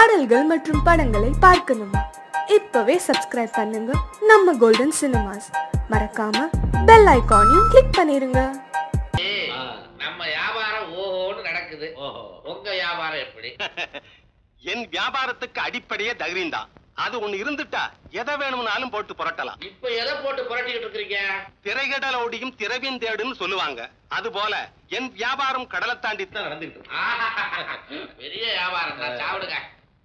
பாடல்கள் மற்றும் படங்களை பார்க்கணுமா இப்பவே சப்ஸ்கிரைப் பண்ணுங்க நம்ம கோல்டன் சினிமாஸ் மறக்காம பெல் ஐகானையும் கிளிக் பண்ணிருங்க ஏய், நம்ம வியாபாரம் ஓஹோன்னு நடக்குது ஓஹோ உங்க வியாபாரம் எப்படி என் வியாபாரத்துக்கு அடிப்படையே தைரியம் தான் அது ஒண்ணு இருந்துட்டா எதை வேணும்னாலும் போட்டு புரட்டலாம் இப்ப எதை போட்டு புரட்டிக்கிட்டு இருக்கிறீங்க திரைகடலோடியும் திரவின் தேடுன்னு சொல்லுவாங்க அது போல என் வியாபாரம் கடலை தாண்டி தான் நடந்துட்டு இருக்கு. ஆஹா, பெரிய வியாபாரம் தான் சாப்பிடுங்க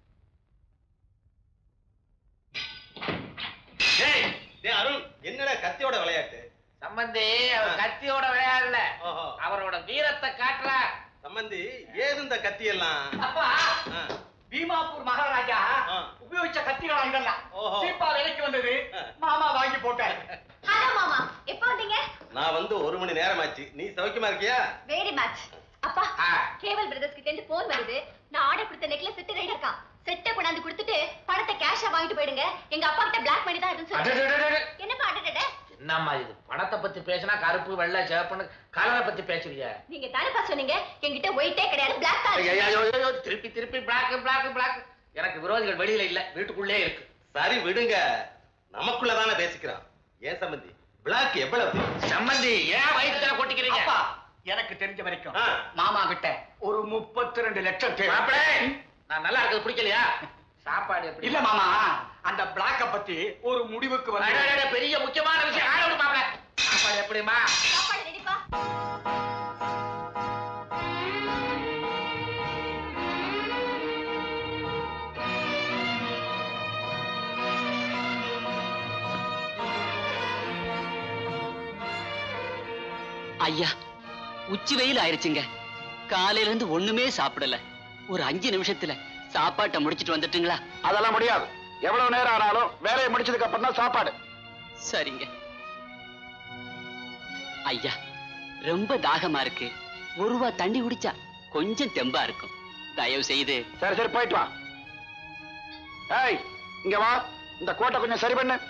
டேய், டேய் அருண் என்னடா கத்தியோட விளையாட்டு சம்பந்தி அவர் கத்தியோட விளையாடல ஓஹோ அவரோட வீரத்தை காட்டுறார் சம்பந்தி ஏது இந்த கத்தி எல்லாம் அப்பா ஆ, பீமாப்பூர் மகாராஜா ஆ. உபயோகிச்ச கத்திகளா இதெல்லாம் ஓஹோ. சீப்பா விலைக்கு வந்தது ஆ. மாமா வாங்கி போட்டாரு ஹலோ மாமா எப்போ வந்தீங்க நான் வந்து ஒரு மணி நேரம் ஆச்சு நீ சௌக்கியமா இருக்கியா வெரி மச் அப்பா ஆ. கேவல் பிரதர்ஸ் கிட்ட இருந்து போன் வருது நான் ஆர்டர் கொடுத்த நெக்லஸ் செட்டு ரெடி இருக்கான் செட்டை கொண்டாந்து கொடுத்துட்டு பணத்தை கேஷா வாங்கிட்டு போயிடுங்க எங்க அப்பா கிட்ட பிளாக் பண்ணி தான் இருக்குன்னு சொல்லி அடடடடட. என்னப்பா அடடட என்னம்மா இது பணத்தை பத்தி பேசினா கருப்பு வெள்ளை சிவப்புன்னு கலரை பத்தி பேசுறீங்க நீங்க தானேப்பா சொன்னீங்க என்கிட்ட ஒயிட்டே கிடையாது பிளாக் தான் ஐயோ, இருக்கு. ஐயோ, ஐயோ, திருப்பி திருப்பி பிளாக் பிளாக் பிளாக் எனக்கு விரோதிகள் வெளியில இல்ல வீட்டுக்குள்ளே இருக்கு சரி விடுங்க நமக்குள்ளதானே பேசிக்கிறான் ஏன் சம்பந்தி பிளாக் எவ்வளவு சம்பந்தி ஏன் வயிற்றுல கொட்டிக்கிறீங்க அப்பா எனக்கு தெரிஞ்ச வரைக்கும் ஆ. மாமா கிட்ட ஒரு முப்பத்தி ரெண்டு லட்சம் தேவை மாப்பிளே, நான் நல்லா இருக்கிறது பிடிக்கலையா சாப்பாடு எப்படி இல்ல மாமா அந்த பிளாக்க பத்தி ஒரு முடிவுக்கு வந்து அடடட, பெரிய முக்கியமான விஷயம் ஆள விடு மாப்பிள சாப்பாடு எப்படிமா சாப்பாடு ரெடிப்பா ஐயா உச்சி வெயில் ஆயிருச்சுங்க காலையில இருந்து ஒண்ணுமே சாப்பிடல ஒரு அஞ்சு நிமிஷத்துல சாப்பாட்டை முடிச்சிட்டு வந்துட்டுங்களா அதெல்லாம் முடியாது எவ்வளவு நேரம் ஆனாலும் வேலையை முடிச்சதுக்கு அப்புறம் தான் சாப்பாடு சரிங்க ஐயா ரொம்ப தாகமா இருக்கு ஒரு ரூபா தண்ணி குடிச்சா கொஞ்சம் தெம்பா இருக்கும் தயவு செய்து சரி சரி போயிட்டு வா ஏய் இங்க வா இந்த கோட்டை கொஞ்சம் சரி பண்ணு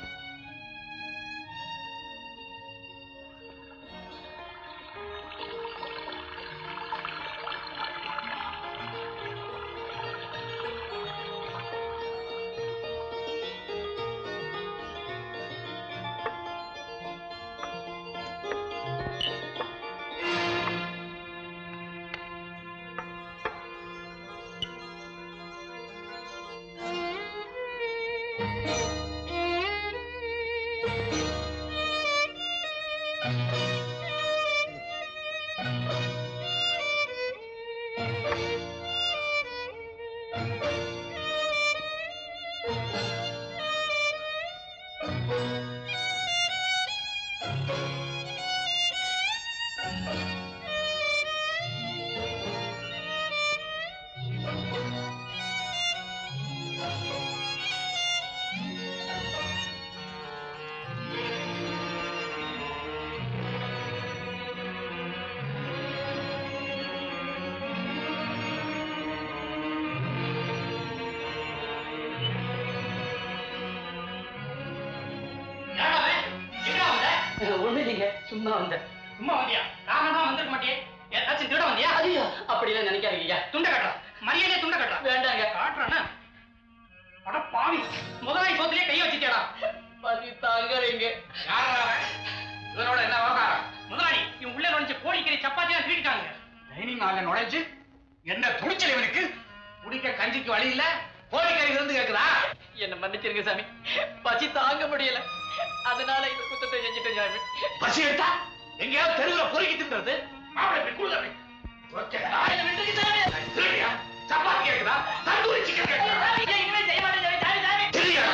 ஒண்ணு இல்லைங்க சும்மா வந்த சும்மா வந்தியா காரணமா வந்திருக்க மாட்டியே ஏதாச்சும் திருட வந்தியா ஐயோ அப்படிலாம் நினைக்காதீங்க துண்ட கட்டுறா மரியாதையா துண்ட கட்டுறா வேண்டாங்க காட்டுறானா அட பாவி முதலாளி சோத்திலே கைய வச்சுட்டேடா பசி தாங்கறீங்க யார் அவன்? இவனோட என்ன விவகாரம் முதலாளி இவன் உள்ள நுழைஞ்சு கோழிக்கறி சப்பாத்தி எல்லாம் திருடிட்டாங்க டைனிங் ஹால்ல நுழைஞ்சு என்ன துணிச்சல் இவனுக்கு குடிக்க கஞ்சிக்கு வழி இல்ல கோழிக்கறி விருந்து கேக்குதா என்ன மன்னிச்சிருங்க சாமி பசி தாங்க முடியல அதனால இந்த குத்தத்தை செஞ்சுட்டேன் சாமி பசி எடுத்தா எங்கேயாவது தெருவுல பொறுக்கி தின்றது மாப்பிளை போய் கூடுதா போய். ஒத்த நாயில விட்டுக்கு தானே. திருடியா? சப்பாத்தி கேக்குதா தந்தூரி சிக்கன் கேக்குதா திருடியா?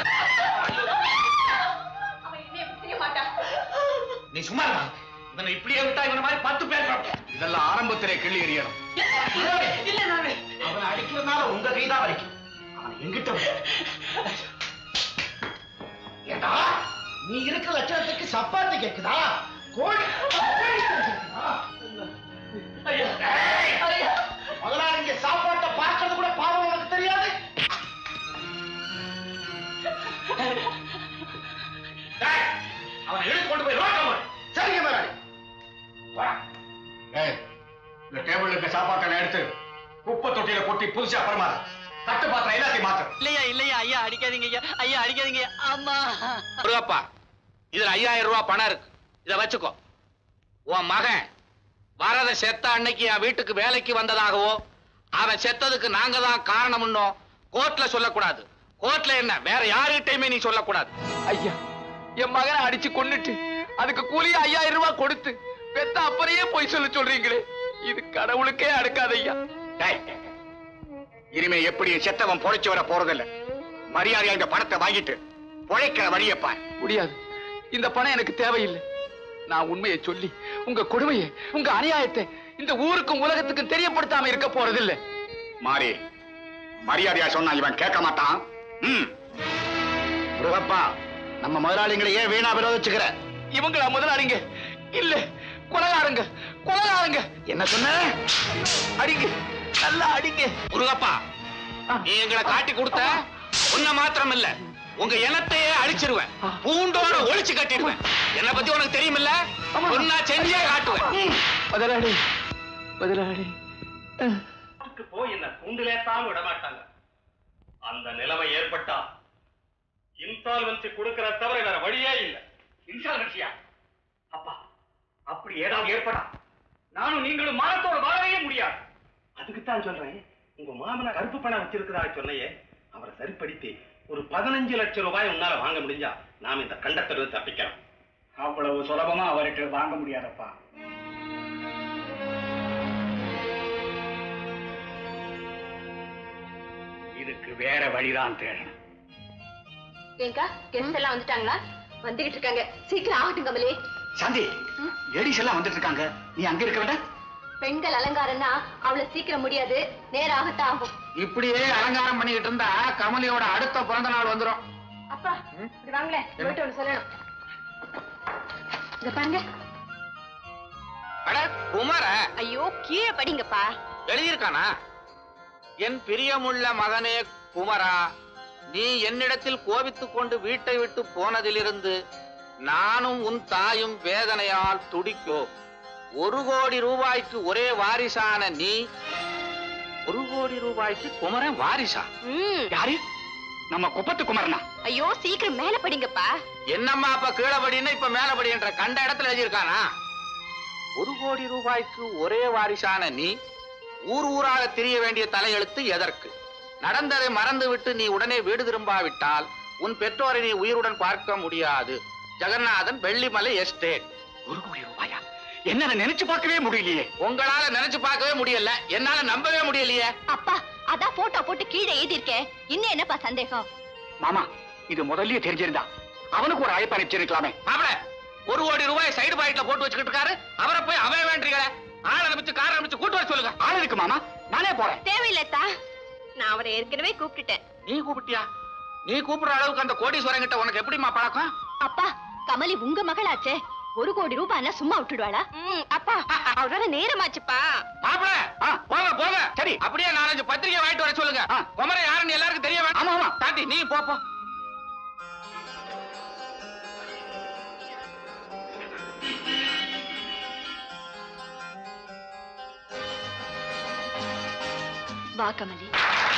அவன் இனிமே இப்படி செய்ய மாட்டான் நீ சும்மா இருமா இவனை இப்படியே விட்டா இவன மாதிரி பத்து பேர் இருப்பாங்க. இதெல்லாம் ஆரம்பத்திலே கிள்ளி எறியணும் இல்ல சாமி அவனை அடிக்கிறதுனால உங்க கைதான் வரைக்கும் அவனை எங்கிட்ட விடு. ஏண்டா நீ இருக்கிற லட்சணத்துக்கு சப்பாத்தி கேக்குதா கோழி கோழி கேக்குதா? ஏய், முதலாளி இங்க சாப்பாட்டை பார்க்கறது கூட பாவம் உனக்கு தெரியாது டேய், அவனை இழுத்து கொண்டு போய் ரோட்ல போடு. சரிங்க முதலாளி போடா. ஏய் இந்த டேபிள்ல இருக்க சாப்பாட்டை எடுத்து குப்பை தொட்டியில கொட்டி புதுசா பரமாறு தட்டு பாத்திரம் எல்லாத்தையும் மாத்து பாத்துறோம் இல்லையா இல்லையா ஐயா அடிக்காதீங்க ஐயா ஐயா அடிக்காதீங்க அம்மா முருகப்பா இதுல ஐயாயிரம் ரூபாய் பணம் இருக்கு இத வச்சுக்கோ உன் மகன் வரத செத்த அன்னைக்கு என் வீட்டுக்கு வேலைக்கு வந்ததாகவோ அவன் செத்ததுக்கு நாங்க தான் காரணம்னோ கோர்ட்ல சொல்லக்கூடாது கோர்ட்ல என்ன வேற யாருகிட்டயுமே நீ சொல்லக்கூடாது ஐயா என் மகனை அடிச்சு கொன்னுட்டு அதுக்கு கூலி ஐயாயிரம் ரூபாய் கொடுத்து பெத்த அப்பறையே போய் சொல்ல சொல்றீங்களே இது கடவுளுக்கே அடுக்காத ஐயா டேய், இனிமே எப்படி செத்தவன் பொழைச்சு வர போறதில்ல மரியாதையா இந்த பணத்தை வாங்கிட்டு பொழைக்கிற வழியப்பா முடியாது இந்த பணம் எனக்கு தேவையில்லை நான் உண்மையை சொல்லி உங்க கொடுமையை உங்க அநியாயத்தை இந்த ஊருக்கும் உலகத்துக்கும் தெரியப்படுத்தாம இருக்க போறதில்லை மாறி மரியாதையா சொன்னா இவன் கேட்க மாட்டான் ம். முருகப்பா நம்ம முதலாளிங்களை ஏன் வீணா விரோதிச்சுக்கிற இவங்களா முதலாளிங்க இல்ல கொலகாரங்க கொலகாரங்க என்ன சொன்ன அடிங்க நல்லா அடிங்க முருகப்பா நீ எங்களை காட்டி கொடுத்த உன்ன மாத்திரம் இல்ல உங்க இனத்தையே அழிச்சிருவேன் பூண்டோட ஒளிச்சு கட்டிடுவேன் என்ன பத்தி உனக்கு தெரியுமில்ல சொன்னா செஞ்சே காட்டுவேன் முதலாளி முதலாளி போய் என்ன கூண்டிலேத்தான் விட மாட்டாங்க அந்த நிலைமை ஏற்பட்டா இன்சால்வன்சி கொடுக்கிற தவிர வேற வழியே இல்லை இன்சால்வன்சியா அப்பா அப்படி ஏதாவது ஏற்படா நானும் நீங்களும் மானத்தோட வாழவே முடியாது அதுக்கு தான் சொல்றேன் உங்க மாமனா கருப்பு பணம் வச்சிருக்கிறதா சொன்னையே அவரை சரிப்படுத்தி ஒரு பதினஞ்சு லட்சம் ரூபாய் உன்னால வாங்க முடிஞ்சா நாம் இந்த கண்டத்திலிருந்து தப்பிக்கலாம் அவ்வளவு சுலபமா அவர்கிட்ட வாங்க முடியாதப்பா இதுக்கு வேற வழிதான் தேடணும் ஏங்கா கெஸ்ட் எல்லாம் வந்துட்டாங்களா வந்துகிட்டு இருக்காங்க சீக்கிரம் ஆகட்டும் கமலே சாந்தி லேடிஸ் எல்லாம் வந்துட்டு இருக்காங்க நீ அங்க இருக்க வேண்டாம் பெண்கள் அலங்காரம்னா அவ்வளவு சீக்கிரம் முடியாது நேரம் ஆகத்தான் ஆகும் இப்படியே அலங்காரம் பண்ணிக்கிட்டு இருந்தா கமலியோட அடுத்த பிறந்த நாள் வந்துரும் அப்பா இப்படி வாங்களேன் போயிட்டு ஒண்ணு சொல்லணும் இத பாருங்க அட குமார ஐயோ கீழே படிங்கப்பா எழுதியிருக்கானா என் பிரியமுள்ள மகனே குமரா நீ என்னிடத்தில் கோபித்துக் கொண்டு வீட்டை விட்டு போனதிலிருந்து நானும் உன் தாயும் வேதனையால் துடிக்கோ ஒரு கோடி ரூபாய்க்கு ஒரே வாரிசான நீ ஒரு கோடி ரூபாய்க்கு குமரன் வாரிசா ம் யாரு நம்ம குப்பத்து குமரனா ஐயோ சீக்கிரம் மேல படிங்கப்பா என்னம்மா அப்ப கீழபடின்னு இப்ப மேலபடின்ற கண்ட இடத்துல எழுதியிருக்கானா ஒரு கோடி ரூபாய்க்கு ஒரே வாரிசான நீ ஊர் ஊராக திரிய வேண்டிய தலையெழுத்து எதற்கு நடந்ததை மறந்துவிட்டு நீ உடனே வீடு திரும்பாவிட்டால் உன் பெற்றோரை நீ உயிருடன் பார்க்க முடியாது ஜெகநாதன் வெள்ளிமலை எஸ்டேட் ஒரு கோடி ரூபாயா என்ன நினைச்சு பார்க்கவே முடியலையே உங்களால நினைச்சு பார்க்கவே முடியல என்னால நம்பவே முடியலையே அப்பா அதான் போட்டோ போட்டு கீழே எழுதியிருக்கேன் இன்னும் என்னப்பா சந்தேகம் மாமா இது முதல்லயே தெரிஞ்சிருந்தா அவனுக்கு ஒரு அழைப்பு அனுப்பிச்சிருக்கலாமே மாப்பிள ஒரு கோடி ரூபாய் சைடு பாக்கெட்ல போட்டு வச்சுக்கிட்டு இருக்காரு அவரை போய் அவன் வேண்டீங்களே ஆள் அனுப்பிச்சு கார் அனுப்பிச்சு கூட்டு வர சொல்லுங்க ஆள் இருக்கு மாமா நானே போறேன் தேவையில்லத்தா நான் அவரை ஏற்கனவே கூப்பிட்டுட்டேன் நீ கூப்பிட்டியா நீ கூப்பிடுற அளவுக்கு அந்த கோடீஸ்வரன் கிட்ட உனக்கு எப்படிம்மா பழக்கம் அப்பா கமலி உங்க மகளாச்சே ஒரு கோடி ரூபாய்னா சும்மா விட்டுடுவாளா அப்பா அவரோட நேரமாச்சுப்பா மாப்பிள போங்க போங்க சரி அப்படியே நாலஞ்சு பத்திரிக்கை வாங்கிட்டு வர சொல்லுங்க குமர யாருன்னு எல்லாருக்கும் தெரிய வேண்டாம் ஆமா ஆமா தாத்தி நீ போ போ வா கமலி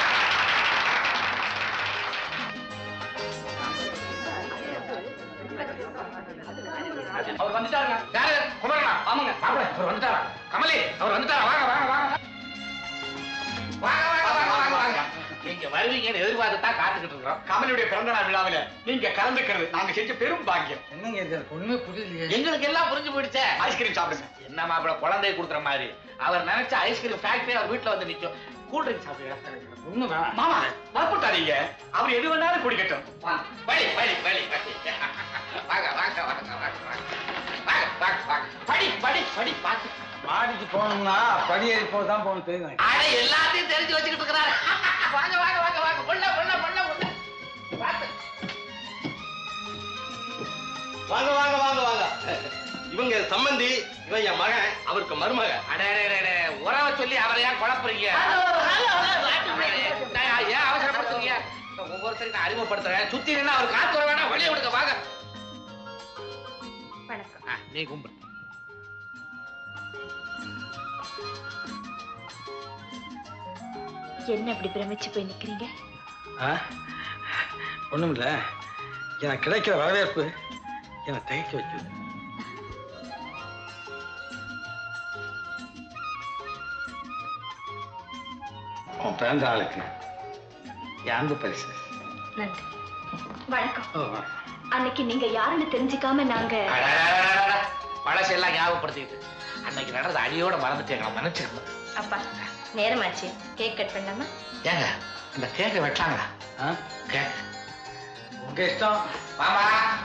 அவர் வந்துட்டாருங்க யாரு குமரனா ஆமாங்க மாப்பிள அவர் வந்துட்டாரா கமலி அவர் வந்துட்டாரா வாங்க வாங்க வாங்க வாங்க வாங்க வாங்க வாங்க வாங்க நீங்க வருவீங்கன்னு எதிர்பார்த்து தான் காத்துக்கிட்டு இருக்கிறோம் கமலுடைய பிறந்த நாள் விழாவில நீங்க கலந்துக்கிறது நாங்க செஞ்ச பெரும் பாக்கியம் என்னங்க இது ஒண்ணுமே புரியலையே எங்களுக்கு எல்லாம் புரிஞ்சு போயிடுச்சே ஐஸ்கிரீம் சாப்பிடுங்க என்ன மாப்பிள குழந்தை கொடுக்குற மாதிரி அவர் நினைச்ச ஐஸ்கிரீம் ஃபேக்டரி அவர் வீட்டுல வந்து நிக்கும் கூல் ட்ரிங்க் சாப்பிடுங்க ஒண்ணு வேணாம் மாமா வரப்பட்டாதீங்க அவர் எது வேணாலும் குடிக்கட்டும் வாங்க படி படி படி படி வாங்க வாங்க வாங்க வாங்க வாங்க வாங்க வாங்க வாங்க படி படி படி பார்த்து மாடிக்கு போகணும்னா படியேறி போதான் போகணும் தெரியும் அட எல்லாத்தையும் தெரிஞ்சு வச்சுக்கிட்டு இருக்கிறாரு வாங்க வாங்க வாங்க வாங்க பொண்ண பொண்ண பொண்ண பொண்ண பார்த்து வாங்க வாங்க வாங்க வாங்க இவங்க சம்பந்தி இவன் என் மகன் அவருக்கு மருமக அட அட, அட, அட, உறவை சொல்லி அவரை ஏன் குழப்புறீங்க நான் ஏன் அவசரப்படுத்துறீங்க ஒவ்வொருத்தரையும் நான் அறிமுகப்படுத்துறேன் சுத்தி நின்று அவர் காத்து வர வேணாம் வெளியே விடுங்க வாங்க வணக்கம் ஆ, நீ கும்பிடு என்ன இப்படி பிரமிச்சு போய் நிக்கிறீங்க ஒன்றும் இல்லை எனக்கு கிடைக்கிற வரவேற்பு என்னை தயக்க வைக்குது உன் பிறந்த ஆளுக்கு என் அன்பு பரிசு நன்றி வணக்கம் ஓ அன்னைக்கு நீங்க யாருன்னு தெரிஞ்சுக்காம நாங்க பழசெல்லாம் ஞாபகப்படுத்திட்டு அன்னைக்கு நடந்த அடியோட மறந்துட்டேங்க மன்னிச்சிருந்தேன் அப்பா நேரமாச்சு கேக் கட் பண்ணலாமா ஏங்க இந்த கேக்கை வெட்டாங்களா ஆ கேக் உங்க இஷ்டம் மாமா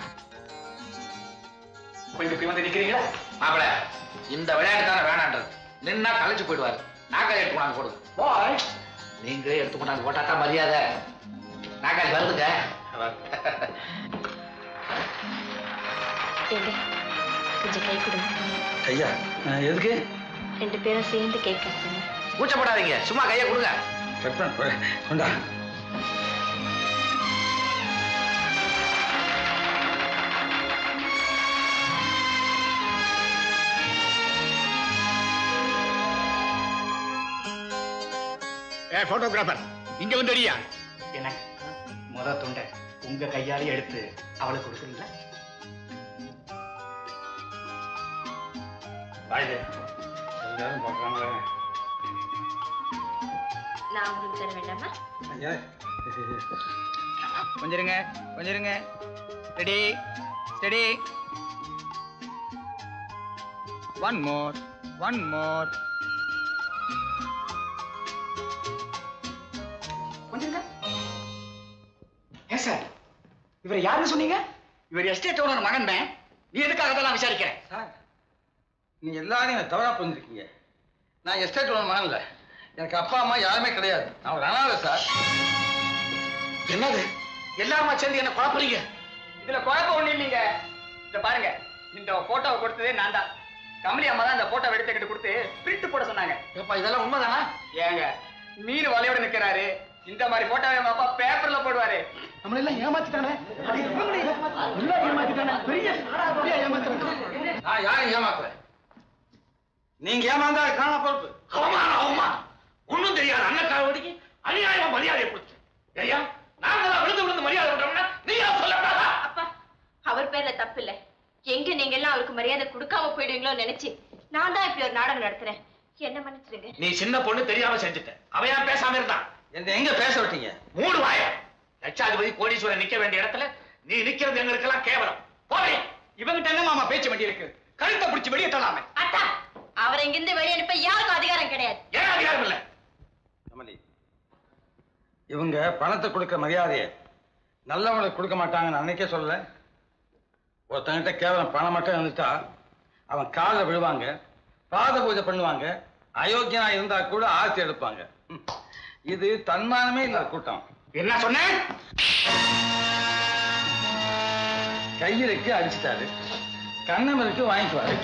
கொஞ்சம் இப்படி வந்து நிக்கிறீங்களா மாப்பிள இந்த விளையாட்டு தானே வேணான்றது நின்னா கலைச்சு போயிடுவாரு நாக்காளி எடுத்து கொண்டாந்து போடுங்க பாய் நீங்களே எடுத்து கொண்டாந்து போட்டா தான் மரியாதை நாக்காளி வருதுங்க எங்க கொஞ்சம் கை கொடுங்க ஐயா எதுக்கு ரெண்டு பேரும் சேர்ந்து கேக் கட் பண்ணு கூச்சப்படாதீங்க சும்மா கையை கொடுங்க கட் பண்ண கொண்டா ஏ போட்டோகிராஃபர் இங்க வந்துடியா என்ன முத துண்டை உங்க கையாலே எடுத்து அவளுக்கு கொடுக்குறீங்களா பாய்து எல்லாரும் பார்க்குறாங்களே நான் உங்களுக்கு தர வேண்டாமா ஐயா கொஞ்சம் இருங்க கொஞ்சம் இருங்க ready steady one more one more கொஞ்சம் இருங்க ஏன் சார் இவர் யாருன்னு சொன்னீங்க இவர் எஸ்டேட் ஓனர் மகன் தான் நீ எதுக்காக அதெல்லாம் விசாரிக்கிறேன் சார் நீ எல்லாரையும் என்னை தவறா புரிஞ்சிருக்கீங்க நான் எஸ்டேட் ஒன்று மகன் இல்லை எனக்கு அப்பா அம்மா யாருமே கிடையாது நான் ஒரு அனாதை சார் என்னது எல்லாருமா சேர்ந்து என்ன குழப்பறீங்க இதுல குழப்பம் ஒண்ணு இல்லைங்க இந்த பாருங்க இந்த போட்டோவை கொடுத்ததே நான் தான் கமலி அம்மா தான் இந்த போட்டோ எடுத்துக்கிட்டு கொடுத்து பிரிண்ட் போட சொன்னாங்க ஏப்பா இதெல்லாம் உண்மைதானா ஏங்க மீன் வலையோட நிக்கிறாரு இந்த மாதிரி போட்டோ எங்க அப்பா பேப்பர்ல போடுவாரு நம்மள எல்லாம் ஏமாத்திட்டானே எல்லாம் ஏமாத்திட்டானே பெரிய ஏமாத்திட்டானே நான் யாரையும் ஏமாத்துறேன் நீங்க ஏமாந்தா காண பொறுப்பு அவமானம் அவமானம் ஒண்ணும் தெரியாது அண்ணக்காவடிக்கு அநியாயமா மரியாதை கொடுத்து ஐயா நாங்களா விழுந்து விழுந்து மரியாதை பண்றோம்னா நீயா சொல்லக்கூடாதா அப்பா அவர் பேர்ல தப்பு இல்ல எங்க நீங்க எல்லாம் அவருக்கு மரியாதை கொடுக்காம போயிடுவீங்களோ நினைச்சு நான் தான் இப்படி ஒரு நாடகம் நடத்துறேன் என்ன மன்னிச்சிடுங்க நீ சின்ன பொண்ணு தெரியாம செஞ்சுட்ட அவன் ஏன் பேசாம இருந்தான் என்ன எங்க பேச விட்டீங்க மூடு வாய லட்சாதிபதி கோடீஸ்வரன் நிக்க வேண்டிய இடத்துல நீ நிக்கிறது எங்களுக்கெல்லாம் கேவலம் போறேன் இவங்கிட்ட என்ன மாமா பேச்சு வேண்டி இருக்கு கழுத்தை பிடிச்சு வெளியே தள்ளாம அத்தா அவரை இங்கிருந்து வெளியே அனுப்ப யாருக்கும் அதிகாரம் கிடையாது ஏன் அதிகாரம் இல்ல கமலி இவங்க பணத்தை கொடுக்க மரியாதையை நல்லவங்களுக்கு கொடுக்க மாட்டாங்கன்னு அன்னைக்கே சொல்லல ஒருத்தங்கிட்ட கேவலம் பணம் மட்டும் இருந்துட்டா அவன் காலில் விழுவாங்க பாத பூஜை பண்ணுவாங்க அயோக்கியனா இருந்தா கூட ஆர்த்தி எடுப்பாங்க ம். இது தன்மானமே இல்லாத கூட்டம் என்ன சொன்ன கையிலுக்கு அடிச்சிட்டாரு கண்ணமருக்கு வாங்கிக்குவாரு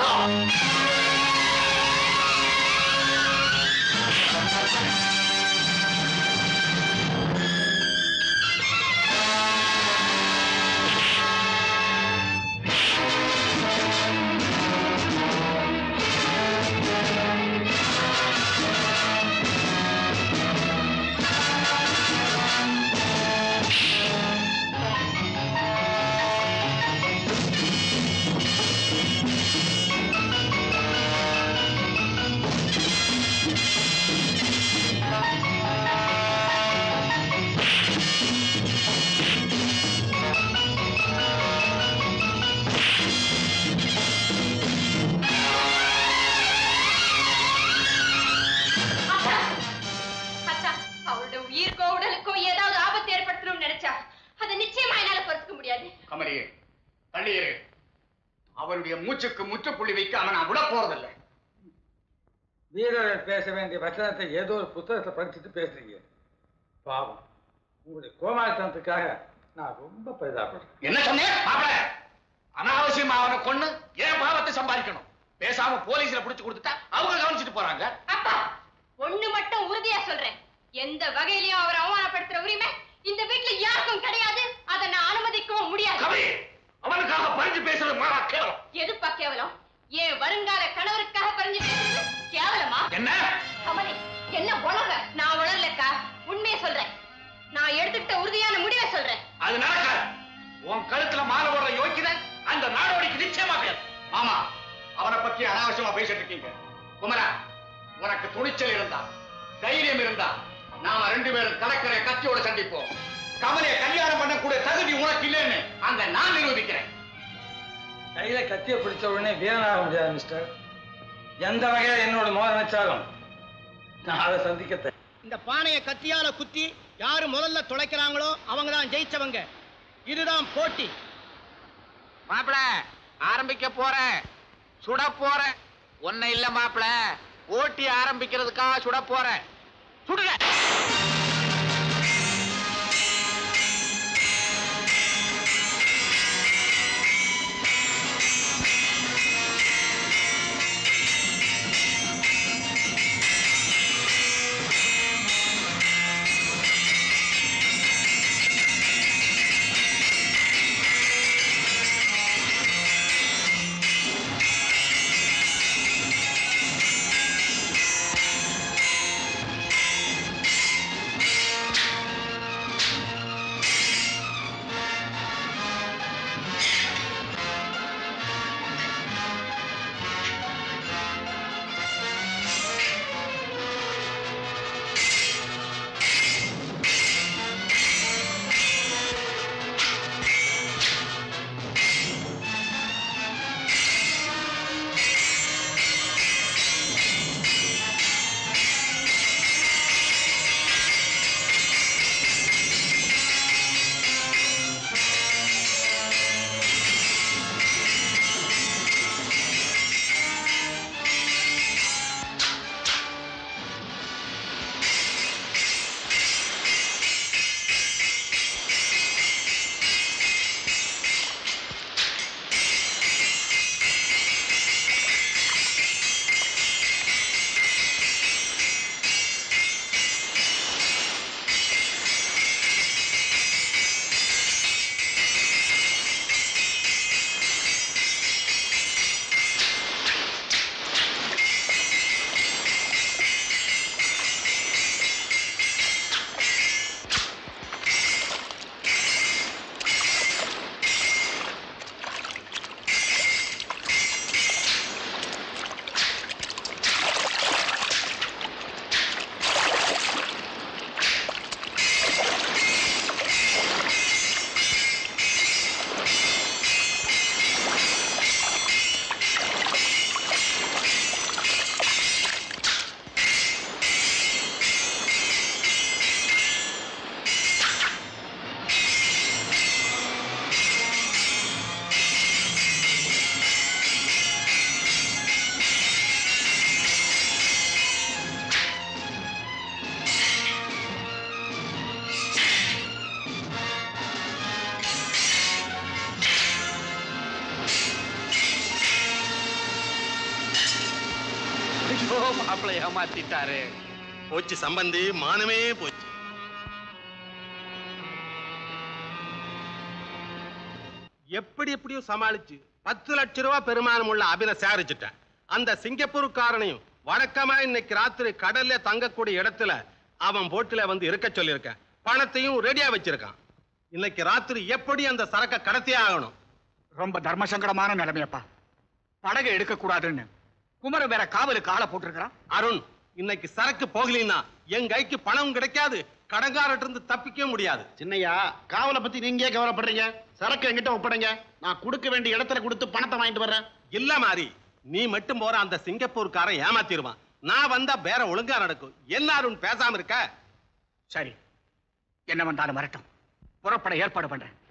அத்தா அத்தா அவருடைய உயிருக்கோ உடலுக்கோ ஏதாவது ஆபத்து ஏற்படுத்தணும்னு நினைச்சா அதை நிச்சயமா என்னால பொறுத்துக்க முடியாது கமலி தள்ளி இரு அவருடைய மூச்சுக்கு முற்றுப்புள்ளி வைக்காம நான் விட போறதில்லை வீரர்கள் பேச வேண்டிய வசனத்தை ஏதோ ஒரு புத்தகத்தை படிச்சுட்டு பேசுறீங்க பாவம் உங்களுடைய கோமாளித்தனத்துக்காக நான் ரொம்ப பரிதாபப்படுறேன் என்ன சொன்னேன் மாப்பிள அனாவசியமா அவனை கொன்னு ஏன் பாவத்தை சம்பாதிக்கணும் பேசாம போலீஸ்ல புடிச்சு கொடுத்துட்டா அவங்க கவனிச்சுட்டு போறாங்க அப்பா ஒண்ணு மட்டும் உறுதியா சொல்றேன் எந்த வகையிலயும் அவர் அவமானப்படுத்துற உரிமை இந்த வீட்டுல யாருக்கும் கிடையாது அதை நான் அனுமதிக்கவும் முடியாது கவி அவனுக்காக பறிஞ்சு பேசுறது மாறா கேவலம் எதுப்பா கேவலம் ஏன் வருங்கால கணவருக்காக பறிஞ்சு பேசுறது கேவலமா என்ன கமலி என்ன உளற நான் உளரலக்கா உண்மையை சொல்றேன் நான் உறுதியான முடிவை சொல்றேன் அது நடக்காது உன் கழுத்துல மாலை போடுற யோக்கியதை அந்த நாடோடிக்கு நிச்சயமா கிடையாது ஆமா அவனை பத்தி அனாவசியமா பேசிட்டு இருக்கீங்க குமரா உனக்கு துணிச்சல் இருந்தா தைரியம் இருந்தா நாம ரெண்டு பேரும் கடற்கரை கத்தியோட சந்திப்போம் கமலையை கல்யாணம் பண்ணக்கூடிய தகுதி உனக்கு இல்லைன்னு அங்க நான் நிரூபிக்கிறேன் கையில கத்தியை பிடிச்ச உடனே வீரனாக முடியாது மிஸ்டர் எந்த வகையில என்னோட மோத நினைச்சாலும் நான் அதை சந்திக்க இந்த பானையை கத்தியால குத்தி யாரு முதல்ல துளைக்கிறாங்களோ அவங்க தான் ஜெயிச்சவங்க இதுதான் போட்டி மாப்பிள ஆரம்பிக்க போறேன் சுட போறேன் ஒன்னும் இல்ல மாப்பிள ஓட்டி ஆரம்பிக்கிறதுக்காக சுட போறேன் சுடுங்க ஐயோ மாப்பிள்ளை ஏமாத்திட்டாரு போச்சு சம்பந்தி மானமே போச்சு எப்படி எப்படியும் சமாளிச்சு பத்து லட்ச ரூபாய் பெருமானம் உள்ள அபின சேரிச்சிட்டேன் அந்த சிங்கப்பூர்காரனையும் வழக்கமா இன்னைக்கு ராத்திரி கடல்ல தங்கக்கூடிய இடத்துல அவன் போட்டுல வந்து இருக்க சொல்லியிருக்கேன் பணத்தையும் ரெடியா வச்சிருக்கான் இன்னைக்கு ராத்திரி எப்படி அந்த சரக்க கடத்தியே ஆகணும் ரொம்ப தர்ம சங்கடமான நிலைமையப்பா படகை எடுக்க கூடாதுன்னு குமரன் வேற காவலுக்கு ஆளை போட்டிருக்கிறான் அருண் இன்னைக்கு சரக்கு போகலின்னா என் கைக்கு பணம் கிடைக்காது கடங்காரட்டு இருந்து தப்பிக்க முடியாது சின்னையா காவலை பத்தி நீங்க ஏன் கவலைப்படுறீங்க சரக்கு என்கிட்ட ஒப்படைங்க நான் கொடுக்க வேண்டிய இடத்துல கொடுத்து பணத்தை வாங்கிட்டு வர்றேன் இல்ல மாதிரி நீ மட்டும் போற அந்த சிங்கப்பூர்காரன் ஏமாத்திருவான் நான் வந்தா வேற ஒழுங்கா நடக்கும் என்ன அருண் பேசாம இருக்க சரி என்ன வந்தாலும் வரட்டும் புறப்பட ஏற்பாடு பண்றேன்